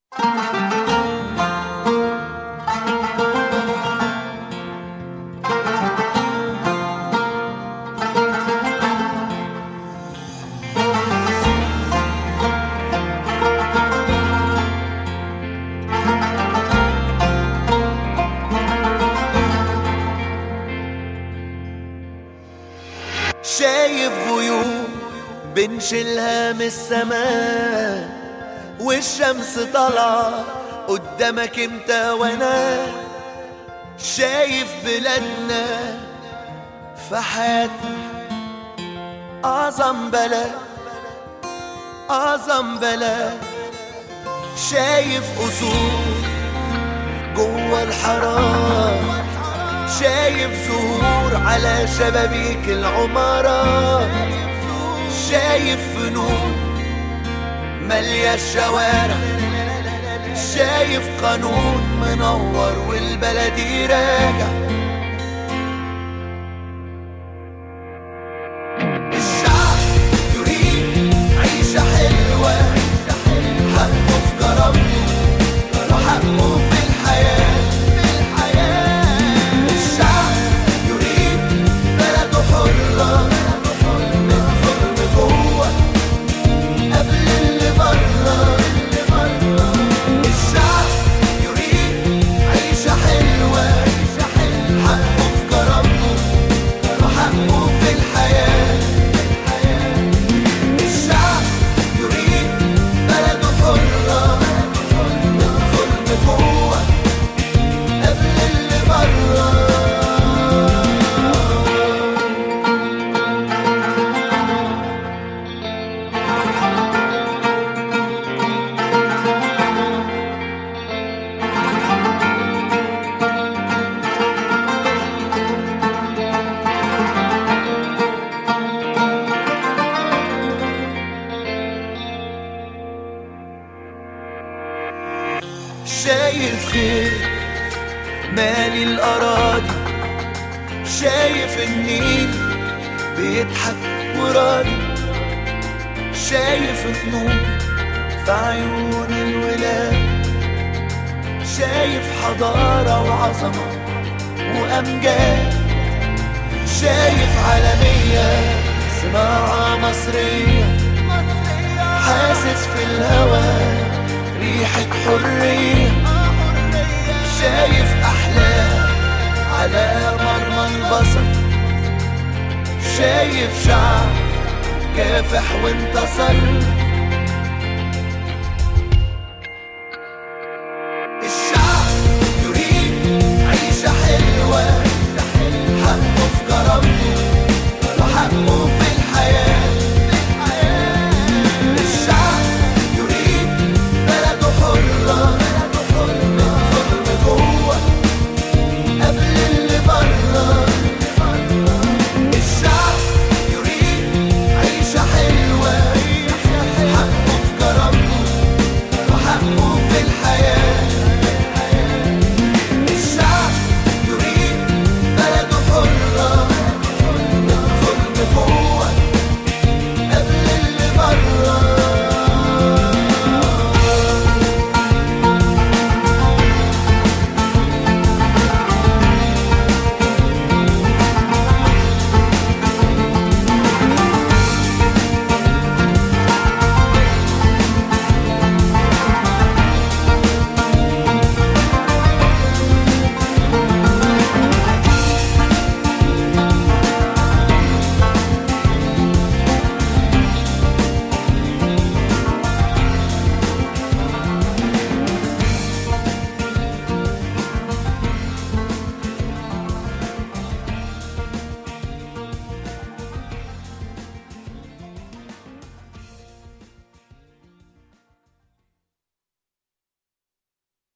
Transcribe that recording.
شايف غيوم بنشيلها من السماء والشمس طالعة قدامك انت وانا شايف بلادنا في حياتنا أعظم بلد أعظم بلد شايف أصول جوه الحرام شايف زهور على شبابيك العمارة شايف فنون مالية الشوارع شايف قانون منور والبلد راجع الشعب يريد عيشة حلوة حقه في كرامته وحقه في الحياة الشعب يريد بلده حرة من ظلم جوه قبل اللي بره الشعب يريد عيشة حلوة حقه في كرامته وحقه في الحياة الشعب يريد بلده حرة من ظلم جوه قبل اللي بره شايف خير مالي الأراضي شايف النيل بيضحك وراضي شايف النور في عيون الولاد شايف حضارة وعظمة وأمجاد شايف عالمية صناعة مصرية حاسس في الهوى ريحة حرية شايف أحلام على مرمى البصر شايف شعب كافح وانتصر الشعب يريد عيشة حلوة حقه في كرامته وحقه في الحياة الشعب يريد بلده حرة من ظلم جوه قبل اللي بره الشعب يريد عيشة حلوة حقه في كرامته وحقه